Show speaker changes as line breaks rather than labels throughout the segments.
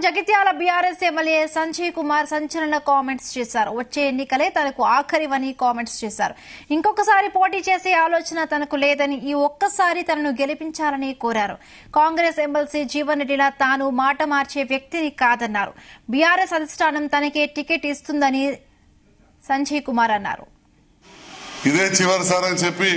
Jagtial BRS MLA Sanjay Kumar సంచలన comments చేశారు వచ్చే ఎన్నికలే తనకు ఆఖరివని కామెంట్స్ చేశారు ఇంకొకసారి పోటీ చేసే ఆలోచన తనకు లేదని ఈ ఒక్కసారి తనను గెలిపించాలని కోరారు కాంగ్రెస్ ఎమ్మెల్సీ జీవన్ రెడ్డిలా తాను మాట మార్చే వ్యక్తిని కాదన్నారు బీఆర్ఎస్ అధిష్టానం తనకే టికెట్ ఇస్తుందని సంజయ్ కుమార్ అన్నారు
ఇదే చివరిసారి అని చెప్పి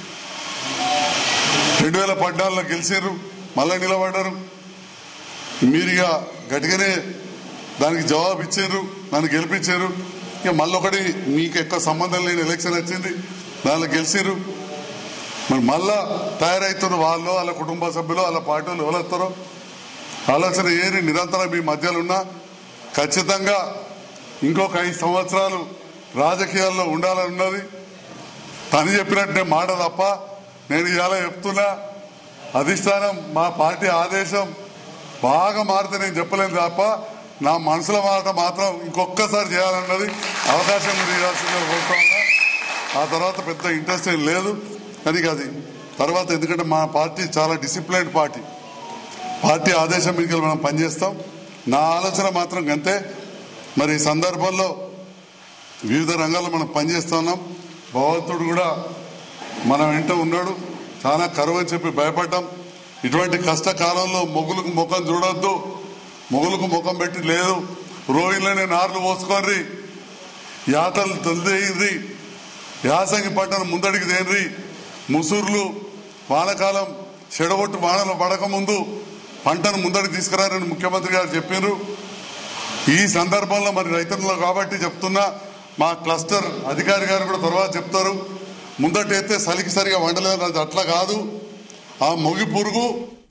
రెండు వేల పద్నాలుగులో గెలిచారు మళ్ళీ నిలబడ్డారు మీరు ఇక గట్టిగానే దానికి జవాబు ఇచ్చారు నన్ను గెలిపించారు ఇక మళ్ళీ ఒకటి మీకు ఎక్కువ సంబంధం లేని ఎలక్షన్ వచ్చింది దానిలో గెలిచారు మరి మళ్ళా తయారవుతున్న వాళ్ళు వాళ్ళ కుటుంబ సభ్యులు వాళ్ళ పార్టీలు ఎవరు ఆలోచన ఏరి నిరంతరం మీ మధ్యలో ఉన్నా ఖచ్చితంగా ఇంకొక ఐదు సంవత్సరాలు రాజకీయాల్లో ఉండాలని ఉన్నది తను చెప్పినట్టే మాట తప్ప నేను ఇలా చెప్తున్నా అధిష్టానం మా పార్టీ ఆదేశం బాగా మారితే నేను చెప్పలేను తప్ప నా మనసులో మాట మాత్రం ఇంకొక్కసారి చేయాలన్నది అవకాశం ఇవ్వాల్సిందిగా కోరుతా ఉన్నా ఆ తర్వాత పెద్ద ఇంట్రెస్ట్ ఏం లేదు కానీ ఇక అది తర్వాత ఎందుకంటే మా పార్టీ చాలా డిసిప్లైన్డ్ పార్టీ పార్టీ ఆదేశం మీదకి మనం పనిచేస్తాం నా ఆలోచన మాత్రం గంతే మరి ఈ సందర్భంలో వివిధ రంగాల్లో మనం పనిచేస్తున్నాం భగవంతుడు కూడా మన వెంట ఉన్నాడు చాలా కరువు అని చెప్పి భయపడ్డాం ఇటువంటి కష్టకాలంలో మొగులకు ముఖం చూడొద్దు మొగులకు ముఖం పెట్టి లేదు రోహిణిలోనే నార్లు పోసుకోండి యాతలు తొలిదేయండి యాసంగి పంటను ముందడికి తేండ్రి ముసూర్లు వానకాలం చెడగొట్టు వానలు పడక ముందు పంటను ముందడికి తీసుకురారని ముఖ్యమంత్రి గారు చెప్పారు ఈ సందర్భంలో మరి రైతుల్లో కాబట్టి చెప్తున్నా మా క్లస్టర్ అధికారి గారు కూడా తర్వాత చెప్తారు ముందటైతే చలికి సరిగా వండలేదు అది అట్లా కాదు ఆ మొగి పురుగు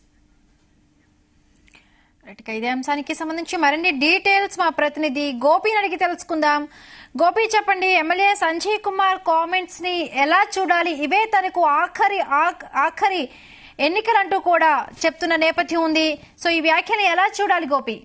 రైట్ ఇక ఇదే అంశానికి సంబంధించి మరిన్ని డీటెయిల్స్ మా ప్రతినిధి గోపిని అడిగి తెలుసుకుందాం గోపి చెప్పండి ఎమ్మెల్యే సంజయ్ కుమార్ కామెంట్స్ ని ఎలా చూడాలి ఇవే తనకు ఆఖరి ఆఖ- ఆఖరి ఎన్నికలంటూ కూడా చెప్తున్న నేపథ్యం ఉంది సో ఈ వ్యాఖ్యలు ఎలా చూడాలి గోపి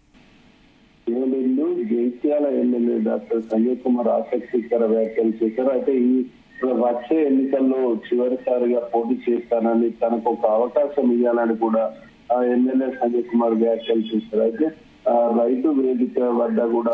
ఏలూరు జైత్యాల ఎమ్మెల్యే డాక్టర్ సంజయ్ కుమార్ ఆసక్తికర వ్యాఖ్యలు చేశారు అయితే ఈ వచ్చే ఎన్నికల్లో చివరిసారిగా పోటీ చేస్తానని తనకు ఒక అవకాశం ఇవ్వాలని కూడా ఆ ఎమ్మెల్యే సంజయ్ కుమార్ వ్యాఖ్యలు చేశారు అయితే ఆ, రైతు వేదిక వద్ద కూడా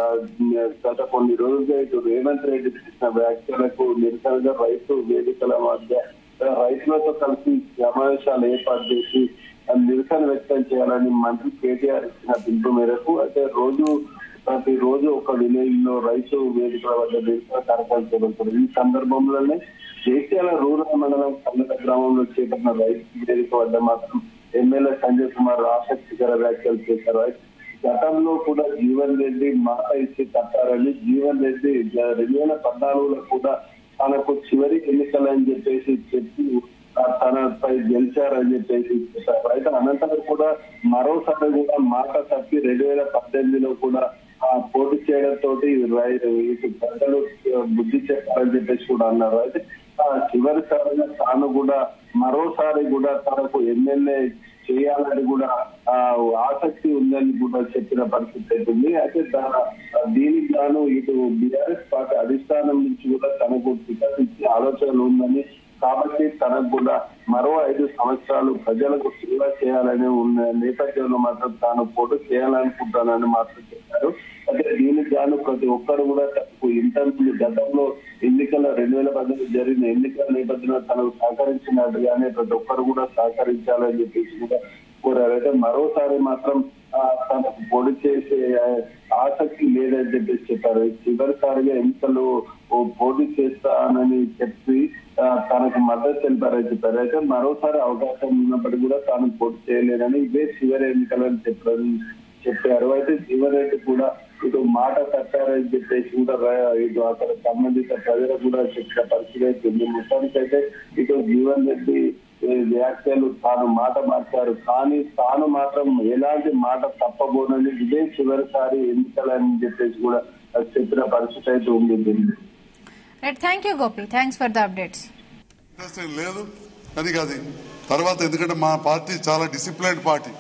గత కొన్ని రోజులుగా ఇటు రేవంత్ రెడ్డి చేసిన వ్యాఖ్యలకు నిరసనగా రైతు వేదికల మధ్య రైతులతో కలిసి సమావేశాలు ఏర్పాటు చేసి నిరసన వ్యక్తం చేయాలని మంత్రి కేటీఆర్ ఇచ్చిన పిలుపు మేరకు అయితే రోజు ప్రతి రోజు ఒక విలేజ్ లో రైతు వేదికల వద్ద నిరసన కార్యక్రమం చేపడతారు ఈ సందర్భంలోనే జైత్యాల రూరల్ మండలం కన్నడ గ్రామంలో చేపట్టిన రైతు వేదిక వద్ద మాత్రం ఎమ్మెల్యే సంజయ్ కుమార్ ఆసక్తికర వ్యాఖ్యలు చేశారు అయితే గతంలో కూడా జీవన్ రెడ్డి మాట ఇచ్చి తప్పారని జీవన్ రెడ్డి జ- రెండు వేల పద్నాలుగులో కూడా తనకు చివరి ఎన్నికలని చెప్పేసి చెప్పి ఆ తనపై గెలిచారని చెప్పేసి చెప్పారు అయితే అనంతరం కూడా మరోసారి కూడా మాట తప్పి రెండు వేల పద్దెనిమిదిలో కూడా ఆ పోటీ చేయడం తోటి రై- ఇటు ప్రజలు బుద్ధి చెప్పారని చెప్పేసి కూడా అన్నారు అయితే ఆ చివరిసారిగా తాను కూడా మరోసారి కూడా తనకు ఎమ్మెల్యే చేయాలని కూడా ఆ ఆసక్తి ఉందని కూడా చెప్పిన పరిస్థితి అయితే ఉంది అయితే దా- దీనికి గాను ఇటు బీఆర్ఎస్ పార్టీ అధిష్టానం నుంచి కూడా తనకు టికెట్ ఇచ్చే ఆలోచన ఉందని కాబట్టి తనకు కూడా మరో ఐదు సంవత్సరాలు ప్రజలకు సేవ చేయాలని ఉన్న నేపథ్యంలో మాత్రం తాను పోటీ చేయాలనుకుంటానని మాత్రం చెప్పారు అయితే దీనికి గాను ప్రతి ఒక్కరు కూడా తనకు ఇంటర్వ్యూ గతంలో ఎన్నికల రెండు వేల పద్దెనిమిది జరిగిన ఎన్నికల నేపథ్యంలో తనకు సహకరించినట్టుగానే ప్రతి ఒక్కరు కూడా సహకరించాలని చెప్పేసి కూడా కోరారు అయితే మరోసారి మాత్రం ఆ, తనకు పొడి చేసే ఆ, ఆసక్తి లేదని చెప్పేసి చెప్పారు చివరిసారిగా ఎన్నికలు ఓ పోటీ చేస్తానని చెప్పి ఆ, తనకు మద్దతు తెలిపారని చెప్పారు అయితే మరోసారి అవకాశం ఉన్నప్పటికీ కూడా తాను పోటీ చేయలేనని ఇవే చివరి ఎన్నికలని చెప్పారు చెప్పారు అయితే జీవన్ రెడ్డి కూడా ఇటు మాట తప్పారని చెప్పేసి కూడా ర- ఇటు అక్కడ సంబంధిత ప్రజలకు కూడా చెప్పిన పరిస్థితి అయితే ఉంది మొత్తానికైతే ఇటు జీవన్ రెడ్డి ఈ వ్యాఖ్యలు తాను మాట మార్చారు కానీ తాను మాత్రం ఎలాంటి మాట తప్పబోనని ఇదే చివరిసారి ఎన్నికలని చెప్పేసి కూడా చెప్పిన పరిస్థితి అయితే ఉంది దీన్ని.
Right thank you Gopi thanks for the updates
interest ఏం లేదు కానీ ఇక అది తర్వాత ఎందుకంటే మా పార్టీ చాలా డిసిప్లైన్డ్ పార్టీ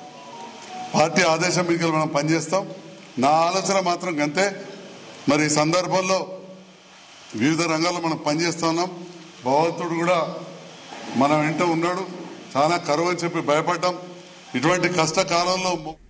పార్టీ ఆదేశం మీదకి మనం పనిచేస్తాం నా ఆలోచన మాత్రం గంతే మరి ఈ సందర్భంలో వివిధ రంగాల్లో మనం పనిచేస్తున్నాం భగవంతుడు కూడా మన వెంట ఉన్నాడు చాలా కరువు అని చెప్పి భయపడ్డాం ఇటువంటి కష్టకాలంలో